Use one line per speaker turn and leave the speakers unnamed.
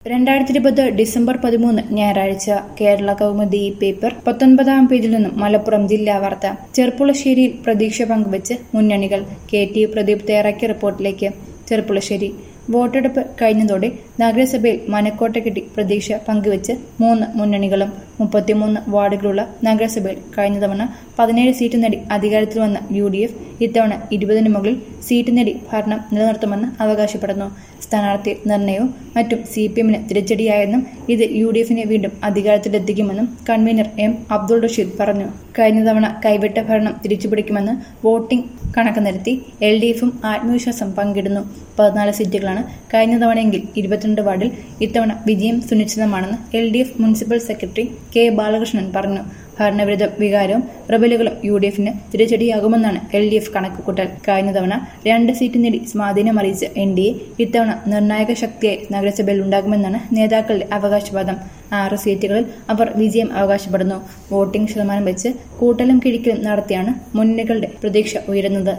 രണ്ടായിരത്തി ഇരുപത് ഡിസംബർ പതിമൂന്ന് ഞായറാഴ്ച കേരള കൗമുദി പേപ്പർ പത്തൊൻപതാം പേജിൽ നിന്നും മലപ്പുറം ജില്ലാ വാർത്ത ചെർപ്പുളശ്ശേരിയിൽ പ്രതീക്ഷ പങ്കുവച്ച് മുന്നണികൾ കെ ടി പ്രദീപ് തയ്യാറാക്കിയ റിപ്പോർട്ടിലേക്ക് ചെർപ്പുളശ്ശേരി വോട്ടെടുപ്പ് കഴിഞ്ഞതോടെ നഗരസഭയിൽ മനക്കോട്ട പ്രതീക്ഷ പങ്കുവച്ച് മൂന്ന് മുന്നണികളും മുപ്പത്തിമൂന്ന് വാർഡുകളുള്ള നഗരസഭയിൽ കഴിഞ്ഞ തവണ പതിനേഴ് സീറ്റ് നേടി അധികാരത്തിൽ വന്ന യു ഡി എഫ് ഇത്തവണ ഇരുപതിന് മുകളിൽ സീറ്റ് നേടി ഭരണം നിലനിർത്തുമെന്ന് അവകാശപ്പെടുന്നു സ്ഥാനാർത്ഥി നിർണയവും മറ്റും സി പി എമ്മിന് തിരിച്ചടിയായെന്നും ഇത് യു ഡി എഫിനെ വീണ്ടും അധികാരത്തിലെത്തിക്കുമെന്നും കൺവീനർ എം അബ്ദുൾ റഷീദ് പറഞ്ഞു കഴിഞ്ഞ തവണ കൈവിട്ട ഭരണം തിരിച്ചുപിടിക്കുമെന്ന് വോട്ടിംഗ് കണക്ക് നിരത്തി എൽ ഡി എഫും ആത്മവിശ്വാസം പങ്കിടുന്നു പതിനാല് സീറ്റുകളാണ് കഴിഞ്ഞ തവണയെങ്കിൽ ഇരുപത്തിരണ്ട് വാർഡിൽ ഇത്തവണ വിജയം സുനിശ്ചിതമാണെന്ന് L D F municipal secretary K Balakrishnan പറഞ്ഞു ഭരണവിരുദ്ധ വികാരവും റബലുകളും യു ഡി എഫിന് തിരിച്ചടിയാകുമെന്നാണ് എൽ ഡി എഫ് കണക്കുകൂട്ടൽ കഴിഞ്ഞ തവണ രണ്ട് സീറ്റ് നേടി സ്വാധീനമറിയിച്ച എൻ ഡി എ ഇത്തവണ നിർണായക ശക്തിയായി നഗരസഭയിൽ ഉണ്ടാകുമെന്നാണ് നേതാക്കളുടെ അവകാശവാദം ആറ് സീറ്റുകളിൽ അവർ വിജയം അവകാശപ്പെടുന്നു വോട്ടിംഗ് ശതമാനം വെച്ച് കൂട്ടലും കിഴിക്കലും നടത്തിയാണ് മുന്നണികളുടെ പ്രതീക്ഷ ഉയരുന്നത്